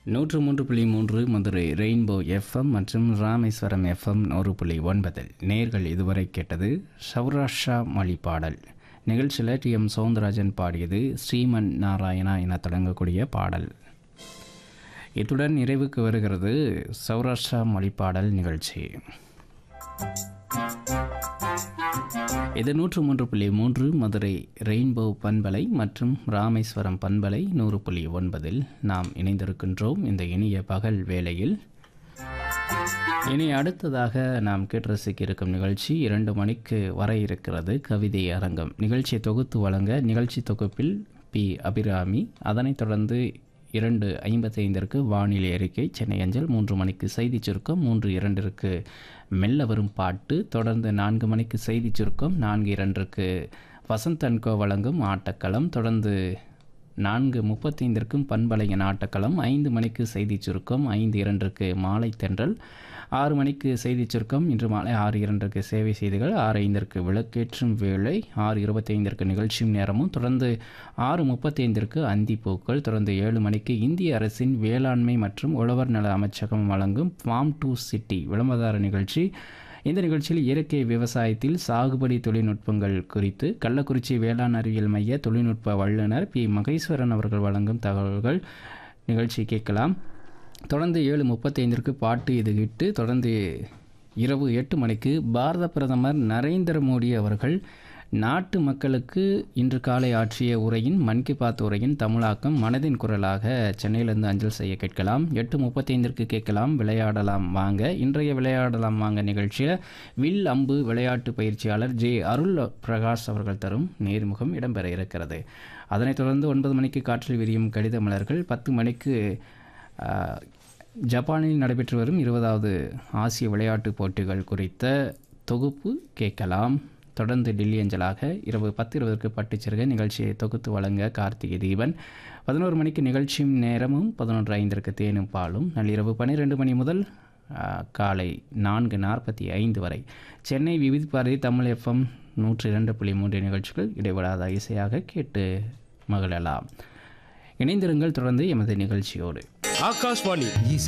நூற்று மூன்று புள்ளி மூன்று மதுரை ரெயின்போ எஃப்எம் மற்றும் ராமேஸ்வரம் எஃப்எம் நூறு புள்ளி ஒன்பதில் நேர்கள் இதுவரை கேட்டது சௌராஷ்டிரா மொழி பாடல் நிகழ்ச்சியில் டி எம் சவுந்தரராஜன் பாடியது ஸ்ரீமன் நாராயணா என தொடங்கக்கூடிய பாடல் இத்துடன் நிறைவுக்கு வருகிறது சௌராஷ்டிரா மொழி பாடல் நிகழ்ச்சி இது நூற்று மூன்று புள்ளி மூன்று மதுரை ரெயின்போ பண்பலை மற்றும் ராமேஸ்வரம் பண்பலை நூறு புள்ளி ஒன்பதில் நாம் இணைந்திருக்கின்றோம் இந்த இனிய பகல் வேளையில் இனி அடுத்ததாக நாம் கேட்டு ரசிக்க இருக்கும் நிகழ்ச்சி இரண்டு மணிக்கு வர இருக்கிறது கவிதை அரங்கம் நிகழ்ச்சியை தொகுத்து வழங்க நிகழ்ச்சி தொகுப்பில் பி அபிராமி அதனைத் தொடர்ந்து இரண்டு ஐம்பத்தைந்திற்கு வானிலை அறிக்கை சென்னை அஞ்சல் மூன்று மணிக்கு செய்தி சுருக்கம் மூன்று இரண்டிற்கு மெல்ல வரும் பாட்டு தொடர்ந்து நான்கு மணிக்கு செய்தி சுருக்கம் நான்கு இரண்டிற்கு வசந்த் அன்கோ வழங்கும் ஆட்டக்களம் தொடர்ந்து நான்கு முப்பத்தைந்திற்கும் பண்பலையின் ஆட்டக்களம் ஐந்து மணிக்கு செய்தி சுருக்கம் ஐந்து இரண்டிற்கு மாலை தென்றல் ஆறு மணிக்கு செய்தி சுருக்கம் இன்று மாலை ஆறு இரண்டிற்கு சேவை செய்திகள் ஆறு ஐந்திற்கு விளக்கேற்றும் வேளை ஆறு இருபத்தைந்திற்கு நிகழ்ச்சியும் நேரமும் தொடர்ந்து ஆறு முப்பத்தைந்திற்கு அந்தி பூக்கள் தொடர்ந்து ஏழு மணிக்கு இந்திய அரசின் வேளாண்மை மற்றும் உழவர் நல அமைச்சகம் வழங்கும் ஃபார்ம் டு சிட்டி விளம்பரதார நிகழ்ச்சி இந்த நிகழ்ச்சியில் இயற்கை விவசாயத்தில் சாகுபடி தொழில்நுட்பங்கள் குறித்து கள்ளக்குறிச்சி வேளாண் அறிவியல் மைய தொழில்நுட்ப வல்லுநர் பி மகேஸ்வரன் அவர்கள் வழங்கும் தகவல்கள் நிகழ்ச்சி கேட்கலாம் தொடர்ந்து ஏழு முப்பத்தைந்திற்கு பாட்டு இது விட்டு தொடர்ந்து இரவு எட்டு மணிக்கு பாரத பிரதமர் நரேந்திர மோடி அவர்கள் நாட்டு மக்களுக்கு இன்று காலை ஆற்றிய உரையின் மன் கி பாத் உரையின் தமிழாக்கம் மனதின் குரலாக சென்னையிலிருந்து அஞ்சல் செய்ய கேட்கலாம் எட்டு முப்பத்தைந்திற்கு கேட்கலாம் விளையாடலாம் வாங்க இன்றைய விளையாடலாம் வாங்க நிகழ்ச்சியில் வில் அம்பு விளையாட்டு பயிற்சியாளர் ஜே அருள் பிரகாஷ் அவர்கள் தரும் நேர்முகம் இடம்பெற இருக்கிறது அதனைத் தொடர்ந்து ஒன்பது மணிக்கு காற்றில் விரியும் கடித மலர்கள் பத்து மணிக்கு ஆஹ், ஜப்பானில் நடைபெற்று வரும் இருபதாவது ஆசிய விளையாட்டுப் போட்டிகள் குறித்த தொகுப்பு கேட்கலாம் தொடர்ந்து டெல்லி அஞ்சலாக இரவு பத்து இருபதற்கு பட்டுச்சிறுக நிகழ்ச்சியை தொகுத்து வழங்க கார்த்திகை தீபன் பதினோரு மணிக்கு நிகழ்ச்சியும் நேரமும் பதினொன்று ஐந்திற்கு தேனும் பாலும் நள்ளிரவு பன்னிரெண்டு மணி முதல் ஆஹ், காலை நான்கு நாற்பத்தி ஐந்து வரை சென்னை விவித் பாரதி தமிழ் எஃப்எம் நூற்றி இரண்டு புள்ளி மூன்று நிகழ்ச்சிகள் இடைவிடாத இசையாக கேட்டு மகிழலாம் இணைந்திருங்கள் தொடர்ந்து எமது நிகழ்ச்சியோடு ஆகாஷ்வாணி